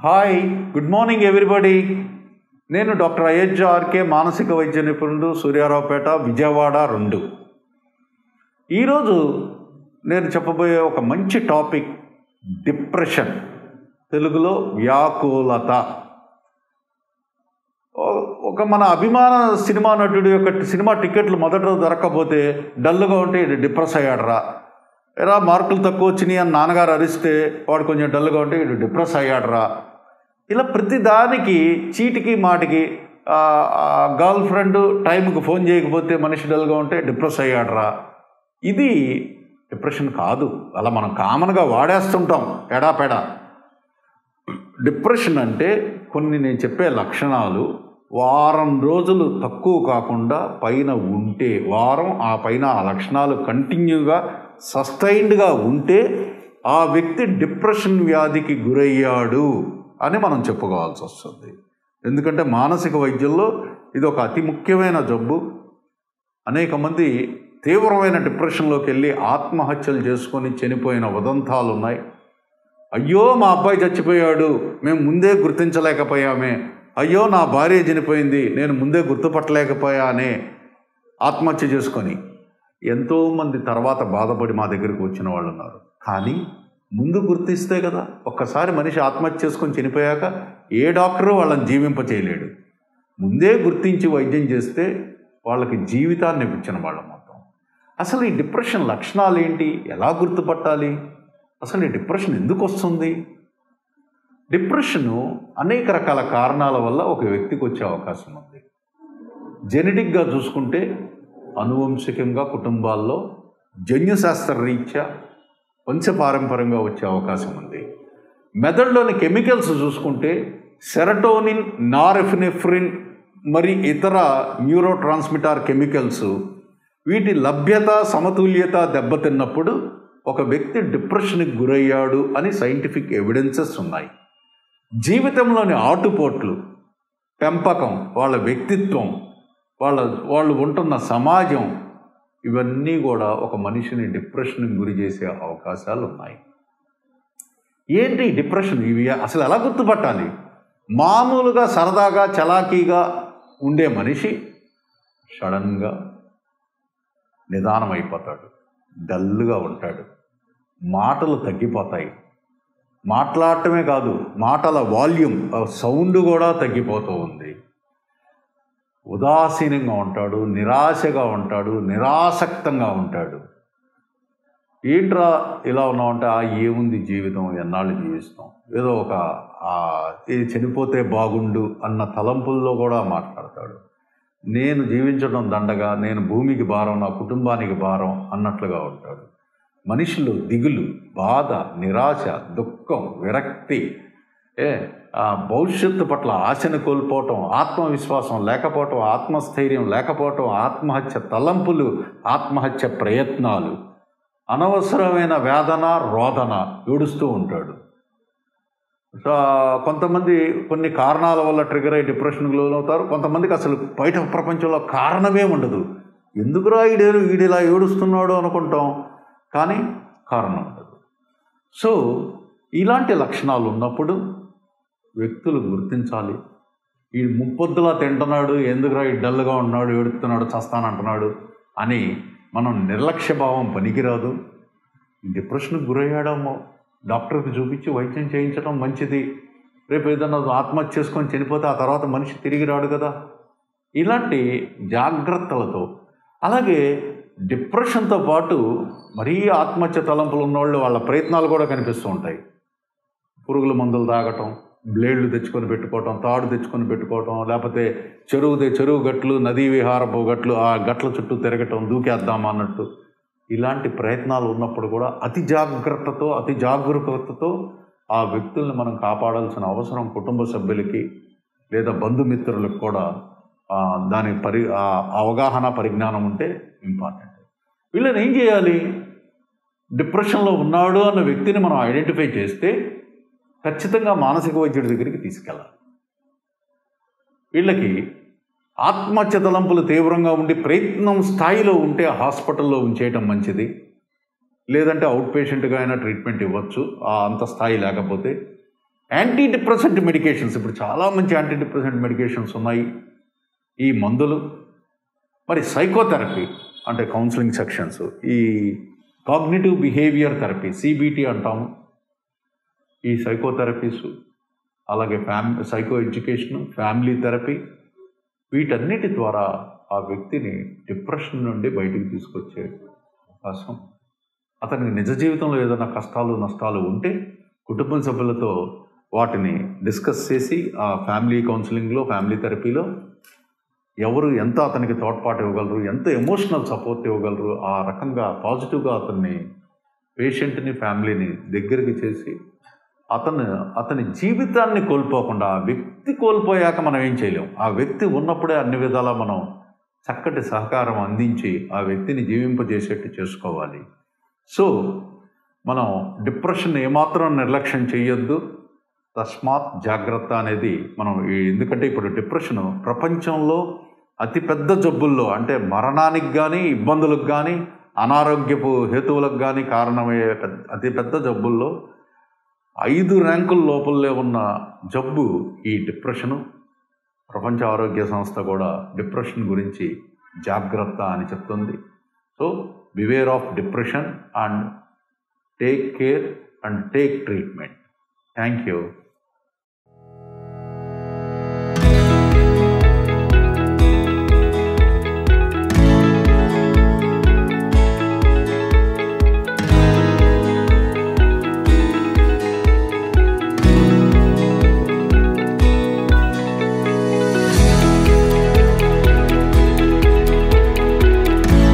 hi good morning everybody నేను doctor Ayodhya RK మానసిక వైద్య నిపుణుడు సూర్యారావుపేట విజయవాడ రెండు ఈరోజు నేను చెప్పబోయే ఒక మంచి టాపిక్ డిప్రెషన్ తెలుగులో వ్యాకులత ఓ- ఒక మన అభిమాన సినిమా నటుడి యొక్క సినిమా టికెట్లు మొదట రోజు దొరక్కపోతే డల్గా ఉంటే ఈడు డిప్రెస్ అయ్యాడరా ఎరా మార్కులు తక్కువ వచ్చినాయి అని నాన్నగారు అరిస్తే వాడు కొంచెం డల్గా ఉంటే వీడు డిప్రెస్ అయ్యాడరా ఇలా ప్రతి దానికి చీటికి మాటికి గర్ల్ ఫ్రెండ్ టైంకి ఫోన్ చేయకపోతే మనిషి డల్గా ఉంటే డిప్రెస్ అయ్యాడరా ఇది డిప్రెషన్ కాదు అలా మనం కామన్గా వాడేస్తుంటాం ఎడాపెడా డిప్రెషన్ అంటే కొన్ని నేను చెప్పే లక్షణాలు వారం రోజులు తక్కువ కాకుండా పైన ఉంటే వారం ఆ పైన ఆ లక్షణాలు కంటిన్యూగా సస్టైన్డ్గా ఉంటే ఆ వ్యక్తి డిప్రెషన్ వ్యాధికి గురయ్యాడు అని మనం చెప్పుకోవాల్సి వస్తుంది ఎందుకంటే మానసిక వైద్యంలో ఇది ఒక అతి ముఖ్యమైన జబ్బు అనేక మంది తీవ్రమైన డిప్రెషన్లోకి వెళ్ళి ఆత్మహత్యలు చేసుకొని చనిపోయిన ఉదంతాలు ఉన్నాయి అయ్యో మా అబ్బాయి చచ్చిపోయాడు మేము ముందే గుర్తించలేకపోయామే అయ్యో నా భార్య చనిపోయింది నేను ముందే గుర్తుపట్టలేకపోయానే ఆత్మహత్య చేసుకొని ఎంతోమంది తర్వాత బాధపడి మా దగ్గరికి వచ్చిన వాళ్ళు ఉన్నారు కానీ ముందు గుర్తిస్తే కదా ఒక్కసారి మనిషి ఆత్మహత్య చేసుకొని చనిపోయాక ఏ డాక్టరు వాళ్ళని జీవింప చేయలేడు ముందే గుర్తించి వైద్యం చేస్తే వాళ్ళకి జీవితాన్ని ఇప్పించిన వాళ్ళం మొత్తం అసలు ఈ డిప్రెషన్ లక్షణాలు ఏంటి ఎలా గుర్తుపట్టాలి అసలు ఈ డిప్రెషన్ ఎందుకు వస్తుంది డిప్రెషను అనేక రకాల కారణాల వల్ల ఒక వ్యక్తికి వచ్చే అవకాశం ఉంది జెనెటిక్గా చూసుకుంటే అనువంశికంగా కుటుంబాల్లో జన్యుశాస్త్ర రీత్యా వంశపారంపర్యంగా వచ్చే అవకాశం ఉంది మెదడులోని కెమికల్స్ చూసుకుంటే సెరటోనిన్ నారెఫినెఫ్రిన్ మరి ఇతర న్యూరో ట్రాన్స్మిటర్ కెమికల్స్ వీటి లభ్యత సమతుల్యత దెబ్బతిన్నప్పుడు ఒక వ్యక్తి డిప్రెషన్కి గురయ్యాడు అని సైంటిఫిక్ ఎవిడెన్సెస్ ఉన్నాయి జీవితంలోని ఆటుపోట్లు పెంపకం వాళ్ళ వ్యక్తిత్వం వాళ్ళ వాళ్ళు ఉంటున్న సమాజం ఇవన్నీ కూడా ఒక మనిషిని డిప్రెషన్కి గురి చేసే అవకాశాలు ఉన్నాయి ఏంటి ఈ డిప్రెషన్ ఇవి అసలు ఎలా గుర్తుపట్టాలి మామూలుగా సరదాగా చలాకీగా ఉండే మనిషి సడన్గా నిదానం అయిపోతాడు డల్గా ఉంటాడు మాటలు తగ్గిపోతాయి మాట్లాడటమే కాదు మాటల వాల్యూమ్ ఆ సౌండ్ కూడా తగ్గిపోతూ ఉంది ఉదాసీనంగా ఉంటాడు నిరాశగా ఉంటాడు నిరాసక్తంగా ఉంటాడు ఏంట్రా ఇలా ఉన్నామంటే ఆ ఏముంది జీవితం ఎన్నాళ్ళు జీవిస్తాం ఏదో ఒక ఆ, ఇది చనిపోతే బాగుండు అన్న తలంపుల్లో కూడా మాట్లాడతాడు నేను జీవించడం దండగా నేను భూమికి భారం నా కుటుంబానికి భారం అన్నట్లుగా ఉంటాడు మనిషిలో దిగులు బాధ నిరాశ దుఃఖం విరక్తి ఏ ఆ భవిష్యత్తు పట్ల ఆశను కోల్పోవటం ఆత్మవిశ్వాసం లేకపోవటం ఆత్మస్థైర్యం లేకపోవటం ఆత్మహత్య తలంపులు ఆత్మహత్య ప్రయత్నాలు అనవసరమైన వేదన రోదన ఏడుస్తూ ఉంటాడు సో కొంతమంది కొన్ని కారణాల వల్ల ట్రిగర్ అయ్యి డిప్రెషన్కి లోనవుతారు కొంతమందికి అసలు బయట ప్రపంచంలో కారణమే ఉండదు ఎందుకురా ఈడేరు ఈడిలా ఏడుస్తున్నాడు అనుకుంటాం కానీ కారణం ఉండదు సో ఇలాంటి లక్షణాలు ఉన్నప్పుడు వ్యక్తులు గుర్తించాలి ఈ ముప్పొద్దులా తింటున్నాడు ఎందుకురా ఈ డల్గా ఉన్నాడు ఏడుస్తున్నాడు చస్తానంటున్నాడు అని మనం నిర్లక్ష్య భావం పనికిరాదు డిప్రెషన్కి గురయ్యాడమ్మో డాక్టర్కి చూపించి వైద్యం చేయించడం మంచిది రేపు ఏదన్నా ఆత్మహత్య చేసుకొని చనిపోతే ఆ తర్వాత మనిషి తిరిగి రాడు కదా ఇలాంటి జాగ్రత్తలతో అలాగే డిప్రెషన్తో పాటు మరీ ఆత్మహత్య తలంపులు ఉన్నవాళ్ళు వాళ్ళ ప్రయత్నాలు కూడా కనిపిస్తూ ఉంటాయి పురుగుల మందులు తాగటం బ్లేడ్లు తెచ్చుకొని పెట్టుకోవటం తాడు తెచ్చుకొని పెట్టుకోవటం లేకపోతే చెరువు దే- చెరువు గట్లు నదీ విహారపు గట్లు ఆ గట్ల చుట్టూ తిరగటం దూకేద్దామా అన్నట్టు ఇలాంటి ప్రయత్నాలు ఉన్నప్పుడు కూడా అతి జాగ్రత్తతో అతి జాగరూకతతో ఆ వ్యక్తుల్ని మనం కాపాడాల్సిన అవసరం కుటుంబ సభ్యులకి లేదా బంధుమిత్రులకు కూడా ఆ, దాని పరి ఆ అవగాహన పరిజ్ఞానం ఉంటే ఇంపార్టెంట్ వీళ్ళని ఏం చేయాలి డిప్రెషన్లో ఉన్నాడు అన్న వ్యక్తిని మనం ఐడెంటిఫై చేస్తే ఖచ్చితంగా మానసిక వైద్యుడి దగ్గరికి తీసుకెళ్ళాలి వీళ్ళకి ఆత్మహత్య తలంపులు తీవ్రంగా ఉండి ప్రయత్నం స్థాయిలో ఉంటే హాస్పిటల్లో ఉంచేయటం మంచిది లేదంటే అవుట్ పేషెంట్గా అయినా ట్రీట్మెంట్ ఇవ్వచ్చు ఆ అంత స్థాయి లేకపోతే యాంటీ డిప్రెసెంట్ మెడికేషన్స్ ఇప్పుడు చాలా మంచి యాంటీ డిప్రెసెంట్ మెడికేషన్స్ ఉన్నాయి ఈ మందులు మరి సైకోథెరపీ అంటే కౌన్సిలింగ్ సెక్షన్స్ ఈ కాగ్నిటివ్ బిహేవియర్ థెరపీ సిబిటి అంటాము ఈ సైకోథెరపీస్ అలాగే ఫ్యామ్ సైకో ఎడ్యుకేషన్ ఫ్యామిలీ థెరపీ వీటన్నిటి ద్వారా ఆ వ్యక్తిని డిప్రెషన్ నుండి బయటికి తీసుకొచ్చే అవకాశం అతనికి నిజ జీవితంలో ఏదైనా కష్టాలు నష్టాలు ఉంటే కుటుంబ సభ్యులతో వాటిని డిస్కస్ చేసి ఆ ఫ్యామిలీ కౌన్సిలింగ్లో ఫ్యామిలీ థెరపీలో ఎవరు ఎంత అతనికి తోడ్పాటు ఇవ్వగలరు ఎంత ఎమోషనల్ సపోర్ట్ ఇవ్వగలరు ఆ రకంగా పాజిటివ్గా అతన్ని పేషెంట్ని ఫ్యామిలీని దగ్గరికి చేసి అతను అతని జీవితాన్ని కోల్పోకుండా ఆ వ్యక్తి కోల్పోయాక మనం ఏం చేయలేం ఆ వ్యక్తి ఉన్నప్పుడే అన్ని విధాలా మనం చక్కటి సహకారం అందించి ఆ వ్యక్తిని జీవింపజేసేట్టు చేసుకోవాలి సో మనం డిప్రెషన్ ఏమాత్రం నిర్లక్ష్యం చేయొద్దు తస్మాత్ జాగ్రత్త అనేది మనం ఈ- ఎందుకంటే ఇప్పుడు డిప్రెషన్ ప్రపంచంలో అతిపెద్ద జబ్బుల్లో అంటే మరణానికి కానీ ఇబ్బందులకు కానీ అనారోగ్యపు హేతువులకు కానీ కారణమయ్యే పెద్ద అతిపెద్ద జబ్బుల్లో ఐదు ర్యాంకుల లోపలే ఉన్న జబ్బు ఈ డిప్రెషను ప్రపంచ ఆరోగ్య సంస్థ కూడా డిప్రెషన్ గురించి జాగ్రత్త అని చెప్తుంది so beware of depression and take care and take treatment thank you